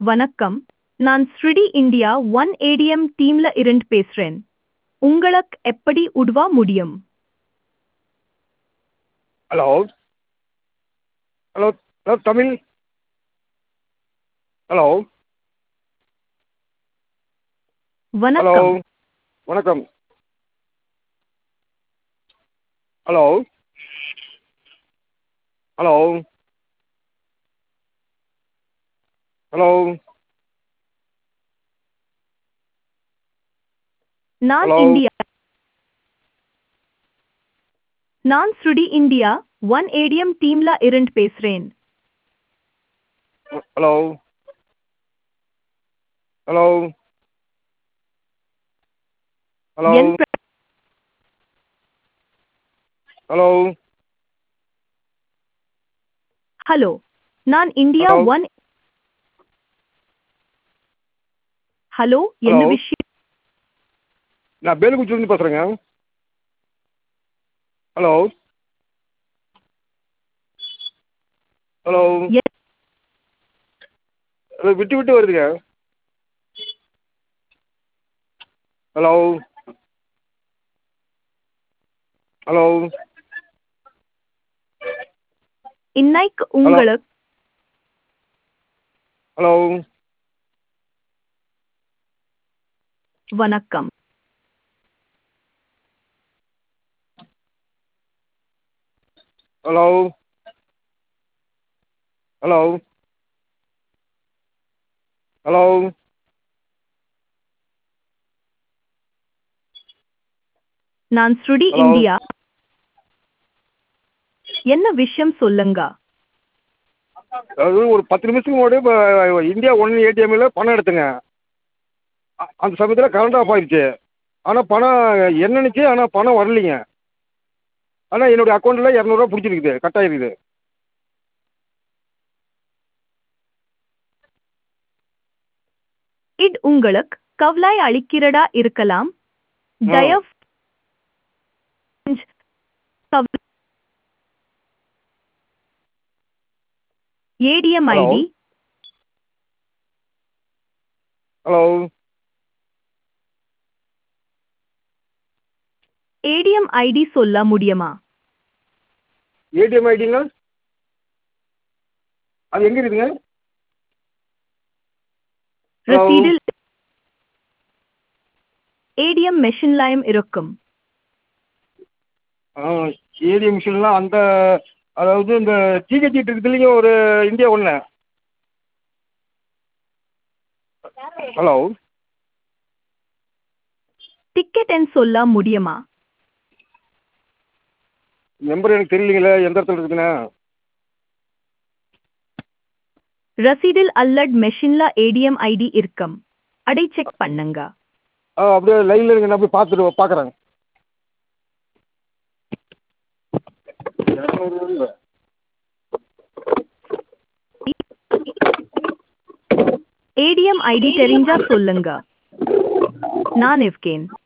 வணக்கம் நான் Shruti India one ATM டீம்ல இருந்து பேசுறேன் உங்களுக்கு எப்படி உதவ முடியும் hello hello hello Tamil hello hello வணக்கம் வணக்கம் ஹலோ ஹலோ ஹலோ நான் Hello. இந்தியா நான் ஸ்ருடி இந்தியா ஒன் ஏடிஎம் டீம்ல இருந்து பேசுறேன் ஹலோ ஹலோ ஹலோ என் பிர- ஹலோ ஹலோ நான் இந்தியா Hello. ஒன் ஹலோ என்ன Hello. விஷயம் நான் பேலுக்குச்சிலேருந்து பேசுகிறேங்க ஹலோ ஹலோ எ- ஹலோ விட்டு விட்டு வருதுங்க ஹலோ ஹலோ இன்னைக்கு உங்களுக்கு ஹலோ வணக்கம் ஹலோ ஹலோ ஹலோ நான் ஸ்ருடி Hello. இந்தியா என்ன விஷயம் சொல்லுங்க அதாவது ஒரு பத்து நிமிஷத்துக்கு முன்னாடி இப்போ இந்தியா ஒன் ஏடிஎம்மில் பணம் எடுத்தேங்க அ- அந்த சமயத்தில் கரண்ட் ஆஃப் ஆயிடுச்சு ஆனால் பணம் என்னன்னுச்சு ஆனால் பணம் வரலைங்க ஆனால் என்னுடைய அக்கௌண்ட்டில் இரநூறுவா பிடிச்சிருக்குது கட் ஆகிருக்குது இது உங்களுக்கு கவலை அளிக்கிறதா இருக்கலாம் ஆ. தயவு செஞ்சு கவலை ATM Hello. ID hello ATM ID சொல்ல முடியுமா ஏடிஎம் ஐடிங்க அது எங்கே இருக்குதுங்க Hello. ரசீடில் ஏடிஎம் மெஷின்லயும் இருக்கும் ஆ ஏடிஎம் மிஷின்லாம் அந்த அதாவது இந்த டிக்கெட் இருக்குது இல்லைங்க ஒரு இந்தியா ஒன்று ஹலோ டிக்கெட் எண் சொல்ல முடியுமா நம்பர் எனக்கு தெரியலீங்களே எந்த இடத்துல இருக்குதுண்ணே ரசீடில் அல்லட் மெஷின்ல ஏடிஎம் ஐடி இருக்கும் அடை செக் பண்ணுங்க ஆ அப்படியே லைனில் இருங்க நான் போய் பார்த்துட்டு பார்க்குறேன் ஏடிஎம் ஐடி தெரிஞ்சா சொல்லுங்க நான் இருக்கேன்